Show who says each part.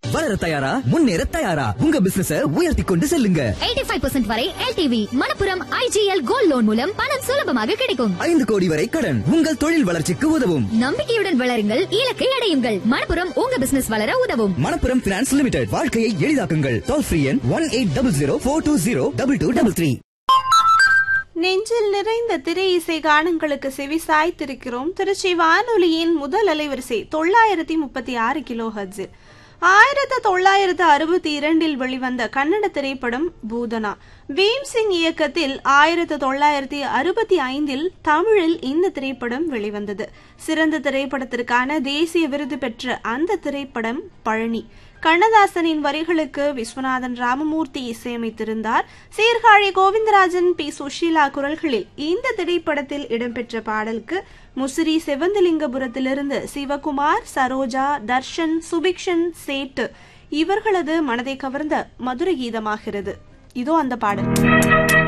Speaker 1: வளர தயாரா முன்னேற தயாரா உங்க பிசினஸ உயர்த்தி கொண்டு செல்லுங்க
Speaker 2: எயிட்டி ஃபைவ் பர்சன்ட் வரை LTV Manappuram IGL gold loan மூலம் பணம் சுலபமாக கிடைக்கும்
Speaker 1: ஐந்து கோடி வரை கடன் உங்கள் தொழில் வளர்ச்சிக்கு உதவும்
Speaker 2: நம்பிக்கையுடன் வளருங்கள் இலக்கை அடையுங்கள் மணப்புரம் உங்க பிசினஸ் வளர உதவும்
Speaker 1: மணப்புரம் பினான்ஸ் லிமிடெட் வாழ்க்கையை எளிதாக்குங்கள் டோல் ஃப்ரீ எண் one eight double zero four two zero double two double three
Speaker 3: நெஞ்சில் நிறைந்த திரை இசை கானங்களுக்கு செவி சாய்த்திருக்கிறோம் திருச்சி வானொலியின் முதல் அலைவரிசை தொள்ளாயிரத்தி முப்பத்தி ஆறு கிலோ ஹர்ட்ஸில் ஆயிரத்து தொள்ளாயிரத்து அறுபத்தி இரண்டில் வெளிவந்த கன்னட திரைப்படம் பூதனா பீம் சிங் இயக்கத்தில் ஆயிரத்து தொள்ளாயிரத்தி அறுபத்தி ஐந்தில் தமிழில் இந்த திரைப்படம் வெளிவந்தது சிறந்த திரைப்படத்திற்கான தேசிய விருது பெற்ற அந்த திரைப்படம் பழனி கண்ணதாசனின் வரிகளுக்கு விஸ்வநாதன் ராமமூர்த்தி இசையமைத்திருந்தார் சீர்காழி கோவிந்தராஜன் பி சுஷீலா குரல்களில் இந்த திரைப்படத்தில் இடம்பெற்ற பாடலுக்கு முசிறி செவந்தலிங்கபுரத்திலிருந்து சிவகுமார் சரோஜா தர்ஷன் சுபிக்ஷன் சேட்டு இவர்களது மனதை கவர்ந்த மதுர கீதமாகிறது இதோ அந்த பாடல்